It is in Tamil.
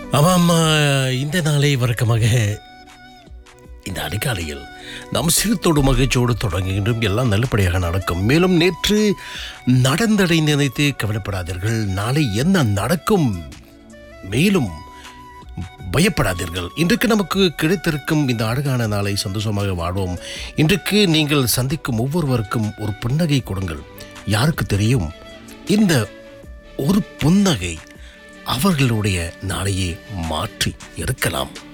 ஆமாம் இந்த நாளை வழக்கமாக இந்த அதிகாலையில் நாம் சிறுத்தோடு மகிழ்ச்சியோடு தொடங்குகின்றோம் எல்லாம் நல்லபடியாக நடக்கும் மேலும் நேற்று நடந்ததை நினைத்து கவலைப்படாதீர்கள் நாளை என்ன நடக்கும் மேலும் பயப்படாதீர்கள் இன்றைக்கு நமக்கு கிடைத்திருக்கும் இந்த அழகான நாளை சந்தோஷமாக வாழ்வோம் இன்றைக்கு நீங்கள் சந்திக்கும் ஒவ்வொருவருக்கும் ஒரு புன்னகை கொடுங்கள் யாருக்கு தெரியும் இந்த ஒரு புன்னகை அவர்களுடைய நாளையே மாற்றி இருக்கலாம்